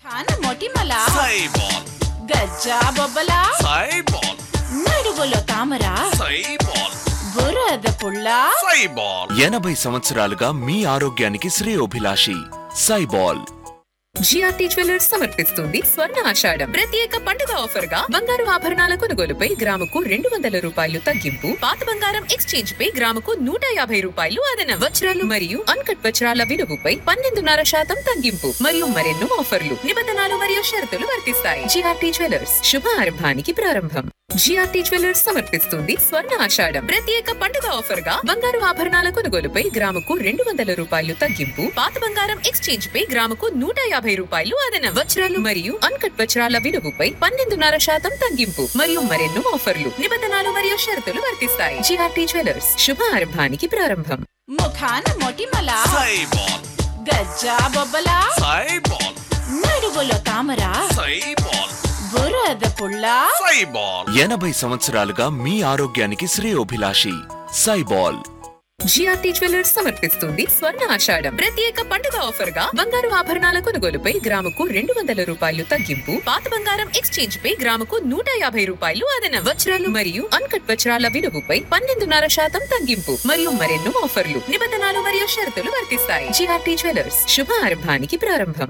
ఖాన మొటిమల సైబాల్ గజ్జా బొబ్బల సైబాల్ నడుగులో తామర సైబాల్ బురద పుల్ల సైబాల్ ఎనభై సంవత్సరాలుగా మీ ఆరోగ్యానికి శ్రేయోభిలాషి సైబాల్ జిఆర్టీ జ్యువెలర్స్ సమర్పిస్తుంది స్వర్ణ ఆషాఢం ప్రత్యేక పండుగ ఆఫర్ గా బంగారు ఆభరణాల కొనుగోలుపై గ్రాముకు రెండు వందల రూపాయలు తగ్గింపు పాత బంగారం ఎక్స్చేంజ్ పై గ్రాముకు నూట యాభై రూపాయలు అదనం వజ్రాలు మరియు అన్కట్ వజ్రాల విలువపై పన్నెండున్నర శాతం తగ్గింపు మరియు మరెన్నో ఆఫర్లు నిబంధనలు మరియు షరతులు వర్తిస్తాయి జిఆర్టీ జ్యువెలర్స్ శుభ ఆరంభానికి ప్రారంభం జిఆర్టీ జ్యువెలర్స్ సమర్పిస్తుంది స్వర్ణ ఆషాఢం ప్రత్యేక పండుగ ఆఫర్ గా బంగారు ఆభరణాల కొనుగోలుపై గ్రాముకు రెండు వందల రూపాయలు తగ్గింపు పాత బంగారం ఎక్స్చేంజ్ పై గ్రాముకు నూట యాభై రూపాయలు అదనం వజ్రాలు మరియు అన్కట్ వజ్రాల విలువపై పన్నెండున్నర శాతం తగ్గింపు మరియు మరెన్నో ఆఫర్లు నిబంధనలు మరియు షరతులు వర్తిస్తాయి జిఆర్టీ జ్యువెలర్స్ శుభ ఆరంభానికి ప్రారంభం ముఖాన మొటిమల సైబాల్ గజ్జా బొబ్బల సైబాల్ నడుగులో తామర సైబాల్ బురద పుల్ల సైబాల్ ఎనభై సంవత్సరాలుగా మీ ఆరోగ్యానికి శ్రేయోభిలాషి సైబాల్ జిఆర్టీ జ్యువెలర్స్ సమర్పిస్తుంది స్వర్ణ ఆషాఢం ప్రత్యేక పండుగ ఆఫర్ గా బంగారు ఆభరణాల కొనుగోలుపై గ్రాముకు రెండు వందల రూపాయలు తగ్గింపు పాత బంగారం ఎక్స్చేంజ్ పై గ్రాముకు నూట యాభై రూపాయలు అదనం వజ్రాలు మరియు అన్కట్ వజ్రాల విలువపై పన్నెండున్నర శాతం తగ్గింపు మరియు మరెన్నో ఆఫర్లు నిబంధనలు మరియు షరతులు వర్తిస్తాయి జిఆర్టీ జ్యువెలర్స్ శుభ ఆరంభానికి ప్రారంభం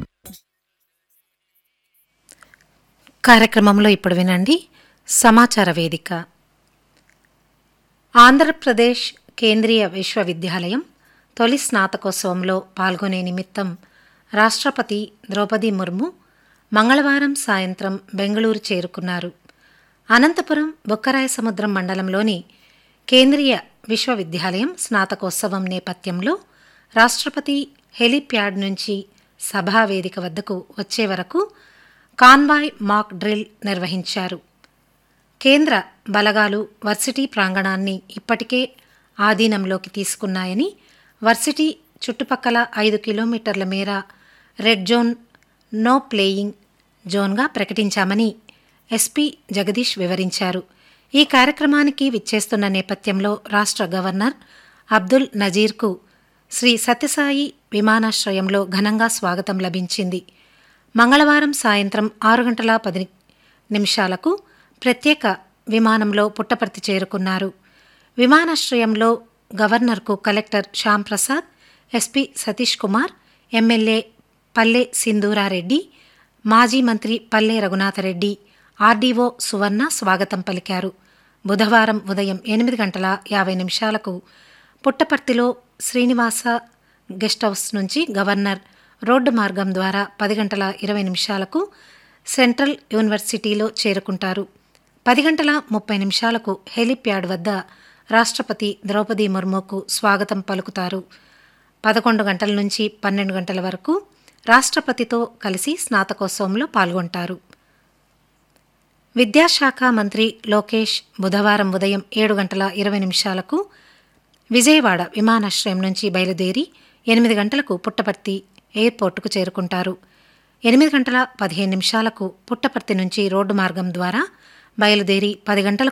కార్యక్రమంలో ఇప్పుడు వినండి సమాచార వేదిక ఆంధ్రప్రదేశ్ కేంద్రీయ విశ్వవిద్యాలయం తొలి స్నాతకోత్సవంలో పాల్గొనే నిమిత్తం రాష్ట్రపతి ద్రౌపది ముర్ము మంగళవారం సాయంత్రం బెంగళూరు చేరుకున్నారు అనంతపురం బొక్కరాయ సముద్రం మండలంలోని కేంద్రీయ విశ్వవిద్యాలయం స్నాతకోత్సవం నేపథ్యంలో రాష్ట్రపతి హెలిప్యాడ్ నుంచి సభా వేదిక వద్దకు వచ్చే వరకు కాన్వాయ్ మాక్ డ్రిల్ నిర్వహించారు కేంద్ర బలగాలు వర్సిటీ ప్రాంగణాన్ని ఇప్పటికే ఆధీనంలోకి తీసుకున్నాయని వర్సిటీ చుట్టుపక్కల ఐదు కిలోమీటర్ల మేర రెడ్ జోన్ నో ప్లేయింగ్ జోన్గా ప్రకటించామని ఎస్పీ జగదీష్ వివరించారు ఈ కార్యక్రమానికి విచ్చేస్తున్న నేపథ్యంలో రాష్ట్ర గవర్నర్ అబ్దుల్ నజీర్కు శ్రీ సత్యసాయి విమానాశ్రయంలో ఘనంగా స్వాగతం లభించింది మంగళవారం సాయంత్రం ఆరు గంటల పది నిమిషాలకు ప్రత్యేక విమానంలో పుట్టపర్తి చేరుకున్నారు విమానాశ్రయంలో గవర్నర్కు collector Shyam Prasad SP Satish Kumar MLA Palle Sindhura Reddy మాజీ మంత్రి పల్లె రఘునాథరెడ్డి ఆర్డీఓ సువర్ణ స్వాగతం పలికారు బుధవారం ఉదయం ఎనిమిది గంటల యాభై నిమిషాలకు పుట్టపర్తిలో శ్రీనివాస గెస్ట్ హౌస్ నుంచి గవర్నర్ రోడ్డు మార్గం ద్వారా పది గంటల ఇరవై నిమిషాలకు సెంట్రల్ యూనివర్సిటీలో చేరుకుంటారు పది గంటల ముప్పై నిమిషాలకు హెలిప్యాడ్ వద్ద రాష్ట్రపతి ద్రౌపది ముర్ముకు స్వాగతం పలుకుతారు పదకొండు గంటల నుంచి పన్నెండు గంటల వరకు రాష్ట్రపతితో కలిసి స్నాతకోత్సవంలో పాల్గొంటారు విద్యాశాఖ మంత్రి లోకేష్ బుధవారం ఉదయం ఏడు గంటల ఇరవై నిమిషాలకు విజయవాడ విమానాశ్రయం నుంచి బయలుదేరి ఎనిమిది గంటలకు పుట్టపర్తి ఎయిర్పోర్టుకు చేరుకుంటారు ఎనిమిది గంటల పదిహేను నిమిషాలకు పుట్టపర్తి నుంచి రోడ్డు మార్గం ద్వారా బయలుదేరి పది గంటలకు